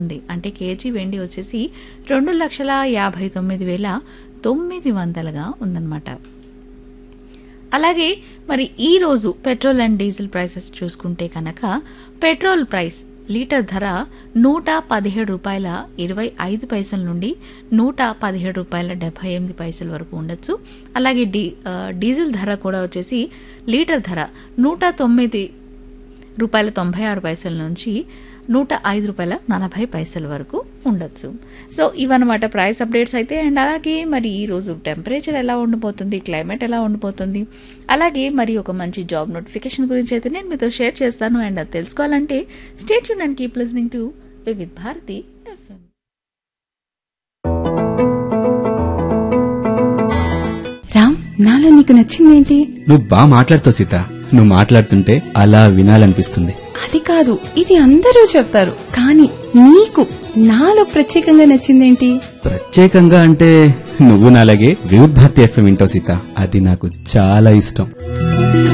ఉంది అంటే కేజీ వెండి వచ్చేసి రెండు లక్షల యాభై తొమ్మిది వేల తొమ్మిది వందలుగా ఉందన్నమాట అలాగే మరి ఈ రోజు పెట్రోల్ అండ్ డీజిల్ ప్రైసెస్ చూసుకుంటే కనుక పెట్రోల్ ప్రైస్ లీటర్ ధర నూట పదిహేడు రూపాయల ఇరవై ఐదు పైసల నుండి నూట పదిహేడు రూపాయల డెబ్బై ఎనిమిది పైసల వరకు ఉండొచ్చు అలాగే డీ ఆ, డీజిల్ ధర కూడా వచ్చేసి లీటర్ ధర నూట తొమ్మిది రూపాయల తొంభై ఆరు పైసల నుంచి నూట ఐదు రూపాయల నలభై పైసల వరకు ఉండొచ్చు సో ఇవన్నమాట ప్రైస్ అప్డేట్స్ అయితే అండ్ అలాగే మరి ఈ రోజు టెంపరేచర్ ఎలా ఉండిపోతుంది క్లైమేట్ ఎలా ఉండిపోతుంది అలాగే మరి ఒక మంచి జాబ్ నోటిఫికేషన్ గురించి అయితే నేను మీతో షేర్ చేస్తాను అండ్ అది తెలుసుకోవాలంటే stay tuned and keep listening to with Bharathi FM Ram నాలో నీకు నచ్చిందేంటి నువ్వు బాగా మాట్లాడుతావు సీత నువ్వు మాట్లాడుతుంటే అలా వినాలనిపిస్తుంది అది కాదు ఇది అందరూ చెప్తారు కానీ నీకు నాలో ప్రత్యేకంగా నచ్చిందేంటి ప్రత్యేకంగా అంటే నువ్వు నాలాగే వివిధ భారతి ఎఫ్ఎం వింటావు సీత అది నాకు చాలా ఇష్టం